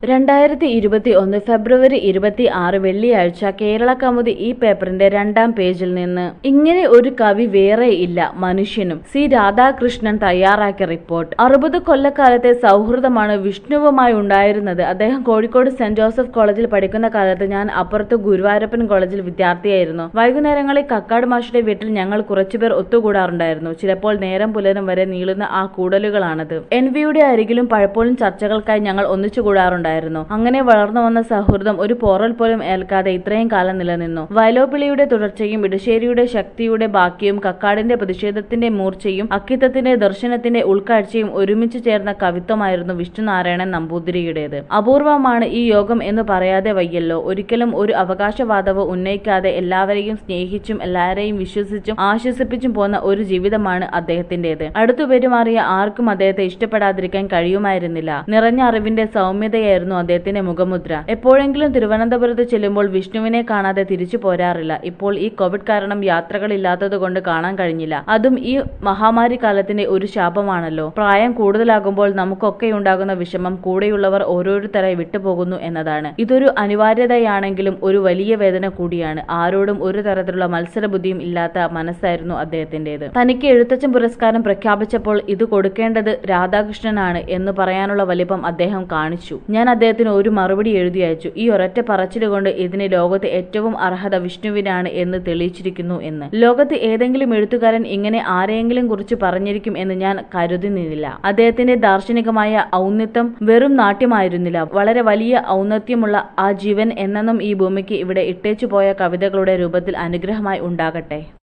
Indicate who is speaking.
Speaker 1: രണ്ടായിരത്തി ഇരുപത്തി ഒന്ന് ഫെബ്രുവരി ഇരുപത്തി ആറ് വെള്ളിയാഴ്ച കേരള കൗമുദി ഈ പേപ്പറിന്റെ രണ്ടാം പേജിൽ നിന്ന് ഇങ്ങനെ ഒരു കവി വേറെ ഇല്ല മനുഷ്യനും സി രാധാകൃഷ്ണൻ തയ്യാറാക്കിയ റിപ്പോർട്ട് അറുപത് കൊല്ലക്കാലത്തെ സൗഹൃദമാണ് വിഷ്ണുവുമായി ഉണ്ടായിരുന്നത് അദ്ദേഹം കോഴിക്കോട് സെന്റ് ജോസഫ് കോളേജിൽ പഠിക്കുന്ന കാലത്ത് ഞാൻ അപ്പുറത്ത് ഗുരുവായൂരപ്പൻ കോളേജിൽ വിദ്യാർത്ഥിയായിരുന്നു വൈകുന്നേരങ്ങളിൽ കക്കാട് മാഷിന്റെ വീട്ടിൽ ഞങ്ങൾ കുറച്ചുപേർ ഒത്തുകൂടാറുണ്ടായിരുന്നു ചിലപ്പോൾ നേരം പുലരും വരെ നീളുന്ന ആ കൂടലുകളാണത് എൻ വിയുടെ അരികിലും പലപ്പോഴും ചർച്ചകൾക്കായി ഞങ്ങൾ ഒന്നിച്ചു കൂടാറുണ്ടായിരുന്നു അങ്ങനെ വളർന്നു വന്ന സൗഹൃദം ഒരു പോറൽ പോലും ഏൽക്കാതെ ഇത്രയും കാലം നിലനിന്നു വയലോപ്പിളിയുടെ തുടർച്ചയും ഇടശ്ശേരിയുടെ ശക്തിയുടെ ബാക്കിയും കക്കാടിന്റെ പ്രതിഷേധത്തിന്റെ മൂർച്ചയും അക്കിത്തത്തിന്റെ ദർശനത്തിന്റെ ഉൾക്കാഴ്ചയും ഒരുമിച്ച് ചേർന്ന കവിത്വമായിരുന്നു വിഷ്ണുനാരായണൻ നമ്പൂതിരിയുടേത് അപൂർവമാണ് ഈ യോഗം എന്ന് പറയാതെ വയ്യല്ലോ ഒരിക്കലും ഒരു അവകാശവാദവും ഉന്നയിക്കാതെ എല്ലാവരെയും സ്നേഹിച്ചും എല്ലാവരെയും വിശ്വസിച്ചും ആശ്വസിപ്പിച്ചും പോന്ന ഒരു ജീവിതമാണ് അദ്ദേഹത്തിന്റേത് അടുത്തു പെരുമാറിയ ആർക്കും അദ്ദേഹത്തെ ഇഷ്ടപ്പെടാതിരിക്കാൻ കഴിയുമായിരുന്നില്ല നിറഞ്ഞ അറിവിന്റെ സൗമ്യതയായിരുന്നു അദ്ദേഹത്തിന്റെ മുഖമുദ്ര എപ്പോഴെങ്കിലും തിരുവനന്തപുരത്ത് ചെല്ലുമ്പോൾ വിഷ്ണുവിനെ കാണാതെ തിരിച്ചു പോരാറില്ല ഇപ്പോൾ ഈ കോവിഡ് കാരണം യാത്രകളില്ലാത്തത് കൊണ്ട് കാണാൻ കഴിഞ്ഞില്ല അതും ഈ മഹാമാരി കാലത്തിന്റെ ഒരു ശാപമാണല്ലോ പ്രായം കൂടുതലാകുമ്പോൾ നമുക്കൊക്കെ ഉണ്ടാകുന്ന വിഷമം കൂടെയുള്ളവർ ഓരോരുത്തരായി വിട്ടുപോകുന്നു എന്നതാണ് ഇതൊരു അനിവാര്യതയാണെങ്കിലും ഒരു വലിയ വേദന കൂടിയാണ് ആരോടും ഒരു തരത്തിലുള്ള മത്സരബുദ്ധിയും ഇല്ലാത്ത മനസ്സായിരുന്നു അദ്ദേഹത്തിന്റേത് തനിക്ക് എഴുത്തച്ഛൻ പുരസ്കാരം പ്രഖ്യാപിച്ചപ്പോൾ ഇത് കൊടുക്കേണ്ടത് രാധാകൃഷ്ണനാണ് എന്ന് പറയാനുള്ള വലിപ്പം അദ്ദേഹം കാണിച്ചു ഞാൻ അദ്ദേഹത്തിന് ഒരു മറുപടി എഴുതി അയച്ചു ഈ ഒരൊറ്റ പറച്ചിലുകൊണ്ട് ഇതിന് ലോകത്ത് ഏറ്റവും അർഹത വിഷ്ണുവിനാണ് എന്ന് തെളിയിച്ചിരിക്കുന്നു എന്ന് ലോകത്ത് ഏതെങ്കിലും എഴുത്തുകാരൻ ഇങ്ങനെ ആരെയെങ്കിലും കുറിച്ച് പറഞ്ഞിരിക്കും എന്ന് ഞാൻ കരുതുന്നില്ല അദ്ദേഹത്തിന്റെ ദാർശനികമായ ഔന്നത്യം വെറും നാട്യമായിരുന്നില്ല വളരെ വലിയ ഔന്നത്യമുള്ള ആ ജീവൻ എന്നെന്നും ഈ ഭൂമിക്ക് ഇവിടെ ഇട്ടേച്ചു പോയ കവിതകളുടെ രൂപത്തിൽ അനുഗ്രഹമായി ഉണ്ടാകട്ടെ